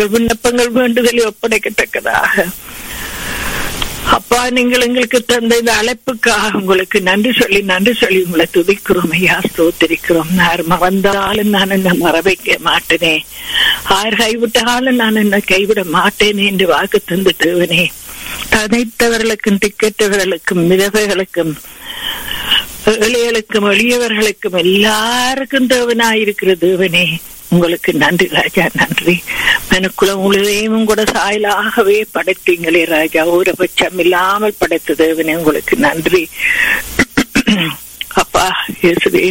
விண்ணப்பங்கள் வேண்டுதலை ஒப்படைக்கத்தக்கதாக அப்பா நீங்கள் எங்களுக்கு தந்த இந்த அழைப்புக்காக உங்களுக்கு நன்றி சொல்லி நன்றி சொல்லி உங்களை துதிக்கிறோம் ஐயா ஸ்தோத்திரிக்கிறோம் யார் மறந்தாலும் நான் என்ன மறவைக்க மாட்டேனே யார் கைவிட்டாலும் நான் என்ன கைவிட மாட்டேனே என்று வாக்கு தந்து தேவனே தனைத்தவர்களுக்கும் திக்கற்றவர்களுக்கும் மிதவைகளுக்கும் ஏழைகளுக்கும் எளியவர்களுக்கும் எல்லாருக்கும் தேவனாயிருக்கிற தேவனே உங்களுக்கு நன்றி ராஜா நன்றி மனுக்குளம் முழுதையும் கூட சாயலாகவே படைத்தீங்களே ராஜா ஒரு பட்சம் இல்லாமல் படைத்த தேவனே உங்களுக்கு நன்றி அப்பா இயேசுவே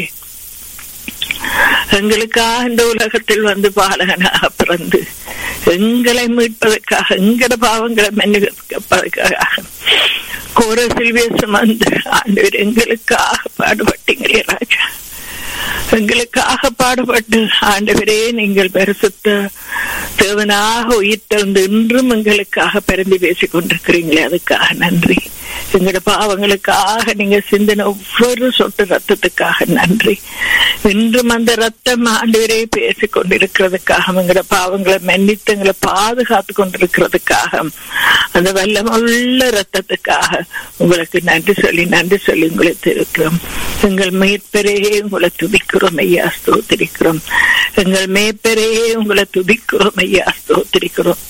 எங்களுக்காக இந்த உலகத்தில் வந்து பாலகனாக பிறந்து எங்களை மீட்பதற்காக எங்கட பாவங்களை மன்னிப்பதற்காக கோர சில்வேசம் வந்து ஆண்டவர் எங்களுக்காக பாடுபட்டீங்களே ராஜா எங்களுக்காக பாடுபட்டு ஆண்டவரே நீங்கள் பரிசுத்த தேவனாக உயிர்த்தெழுந்து இன்றும் எங்களுக்காக பிறந்து பேசிக் கொண்டிருக்கிறீங்களே அதுக்காக நன்றி எங்களோட பாவங்களுக்காக நீங்க சிந்தின ஒவ்வொரு சொட்டு ரத்தத்துக்காக நன்றி இன்றும் அந்த ரத்தம் ஆண்டவரே பேசிக் கொண்டிருக்கிறதுக்காக எங்களோட பாவங்களை மன்னித்து எங்களை பாதுகாத்து கொண்டிருக்கிறதுக்காக அந்த வல்லமுள்ள ரத்தத்துக்காக உங்களுக்கு நன்றி சொல்லி நன்றி சொல்லி உங்களை திருக்கிறோம் எங்கள் மேற்பரே உங்களை துதிக்கிறோம் ஐயா ஸ்தோத்திரிக்கிறோம் எங்கள் மேற்பரே உங்களை துதிக்கிறோம் ஐயா ஸ்தோத்திரிக்கிறோம்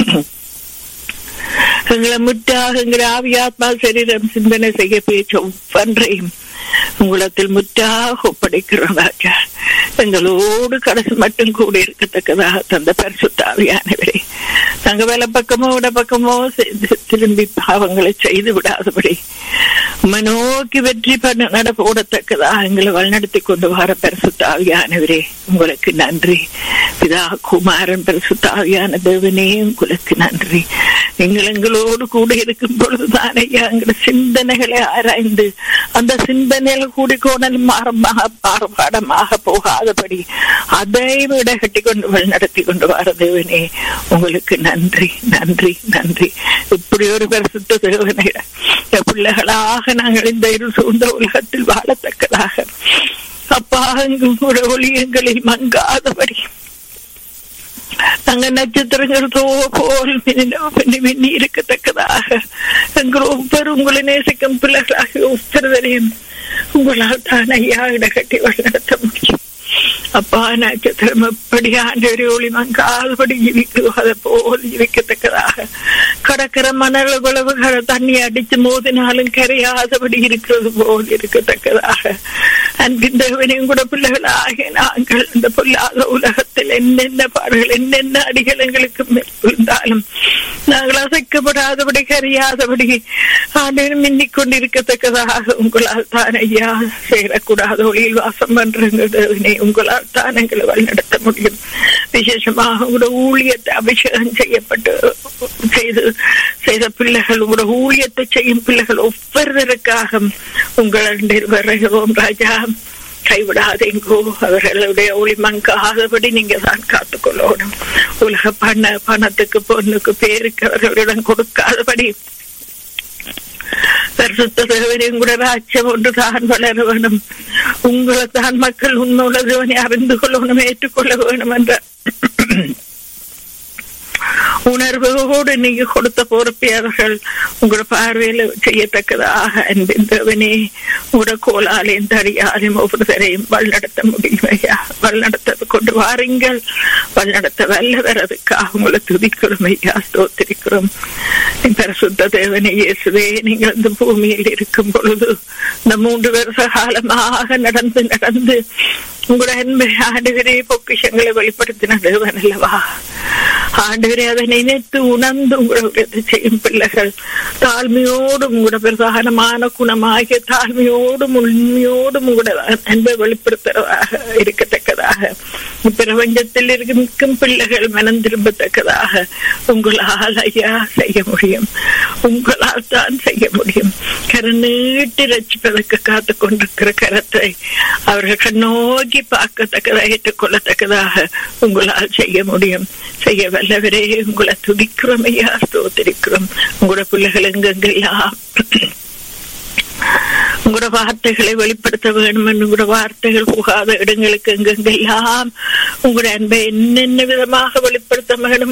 எங்களை முற்றாக எங்கள் ஆவியாத்மா சரீரம் சிந்தனை செய்ய பேச்ச ஒவ்வொன்றையும் உங்களத்தில் முற்றாக ஒப்படைக்கிறோம் ராஜா எங்களோடு கடைசி மட்டும் கூட இருக்கத்தக்கதாக தந்த பரிசுத்தாவியானவரே நாங்க வேலை பக்கமோ விட பக்கமோ திரும்பி பாவங்களை செய்து விடாதபடி உம்மை நோக்கி வெற்றி பண்ண நட போடத்தக்கதாக எங்களை வழிநடத்தி கொண்டு வர பரிசுத்தாவியானவரே உங்களுக்கு நன்றி பிதா குமாரன் பரிசுத்தாவியான தேவனே உங்களுக்கு நன்றி நீங்கள் எங்களோடு கூட இருக்கும் பொழுதுதான் ஐயா எங்களோட சிந்தனைகளை ஆராய்ந்து அந்த சிந்தனைகள் கூடிக்கோணல் மாறமாக மாறுபாடமாக போகாதபடி அதை விட கட்டி கொண்டு நடத்தி கொண்டு வர தேவனே உங்களுக்கு நன்றி நன்றி நன்றி இப்படி ஒரு பரிசுத்த தேவனை பிள்ளைகளாக நாங்கள் இந்த இரு சூழ்ந்த உலகத்தில் வாழத்தக்கதாக அப்பா எங்கும் ஒளியங்களில் மங்காதபடி நாங்க நட்சத்திரங்கள் போல் மின்னி இருக்கத்தக்கதாக எங்கள் ஒவ்வொரு உங்களை நேசிக்கும் பிள்ளைகளாக ஒவ்வொருவரையும் உங்களால் தான் ஐயா இடகட்டி வழிநடத்த முடியும் அப்பா நட்சத்திரம் எப்படி ஆண்டவரை ஒளி மங்காதபடி ஜீவிக்குதோ அதை போல் ஜீவிக்கத்தக்கதாக கடற்கரை மணல் உழவுகளை தண்ணி அடிச்சு மோதினாலும் கரையாதபடி இருக்கிறது போல் இருக்கத்தக்கதாக அன்பின் தேவனையும் கூட பிள்ளைகளாக நாங்கள் இந்த பொல்லாத உலகத்தில் என்னென்ன பாடுகள் என்னென்ன அடிகள் எங்களுக்கு இருந்தாலும் நாங்கள் அசைக்கப்படாதபடி கரையாதபடி ஆண்டவன் மின்னிக் கொண்டிருக்கத்தக்கதாக உங்களால் தான் ஐயா சேரக்கூடாத ஒளியில் வாசம் பண்றங்க தேவனே உங்களால் தான் எங்களை வழிநடத்த முடியும் விசேஷமாக உங்களோட ஊழியத்தை அபிஷேகம் செய்யப்பட்டு செய்து செய்த பிள்ளைகள் உங்களோட ஊழியத்தை செய்யும் பிள்ளைகள் ஒவ்வொருவருக்காக உங்கள் வருகிறோம் ராஜா கைவிடாதீங்கோ அவர்களுடைய ஒளி மங்காதபடி நீங்க தான் காத்துக்கொள்ளணும் உலக பண பணத்துக்கு பொண்ணுக்கு பேருக்கு அவர்களிடம் கொடுக்காதபடி பரிசுத்த தேவனையும் கூட ராஜ்யம் ஒன்று தான் வளர வேணும் உங்களை தான் மக்கள் உண்மையுள்ள தேவனை அறிந்து கொள்ளணும் ஏற்றுக்கொள்ள வேணும் என்ற உணர்வோடு நீங்க கொடுத்த பொறுப்பை அவர்கள் உங்களோட பார்வையில செய்யத்தக்கதாக அன்பின் தேவனே உங்களோட கோலாலையும் தடியாலையும் ஒவ்வொருத்தரையும் வழிநடத்த முடியும் ஐயா வழிநடத்த கொண்டு வாருங்கள் வழிநடத்த வல்லவர் அதுக்காக உங்களை துதிக்கிறோம் ஐயா ஸ்தோத்திரிக்கிறோம் பரிசுத்த தேவனே இயேசுவே நீங்கள் இந்த பூமியில் இருக்கும் பொழுது இந்த மூன்று வருஷ காலமாக நடந்து நடந்து உங்களோட அன்பை ஆண்டுகிறே பொக்கிஷங்களை வெளிப்படுத்தின தேவன் அல்லவா ஆண்டுகிறே அதை நினைத்து உணர்ந்து உங்களோட செய்யும் பிள்ளைகள் தாழ்மையோடும் உங்களோட பிரதானமான குணமாகிய தாழ்மையோடும் உண்மையோடும் உங்களோட அன்பை வெளிப்படுத்துறதாக இருக்கத்தக்கதாக பிரபஞ்சத்தில் இருக்கும் பிள்ளைகள் மனம் திரும்பத்தக்கதாக உங்களால் ஐயா செய்ய முடியும் உங்களால் தான் செய்ய முடியும் கரநீட்டி ரசிப்பதற்கு காத்து கொண்டிருக்கிற கரத்தை அவர்கள் கண்ணோக்கி பார்க்கத்தக்கதாக ஏற்றுக்கொள்ளத்தக்கதாக உங்களால் செய்ய முடியும் செய்ய வல்லவரே உங்களை துதிக்கிறோம் ஐயா ஸ்தோத்திரிக்கிறோம் உங்களோட பிள்ளைகள் எங்கெங்கெல்லாம் உங்களோட வார்த்தைகளை வெளிப்படுத்த வேண்டும் உங்களோட வார்த்தைகள் புகாத இடங்களுக்கு எங்கெங்கெல்லாம் உங்களோட அன்பை என்னென்ன விதமாக வெளிப்படுத்த வேண்டும்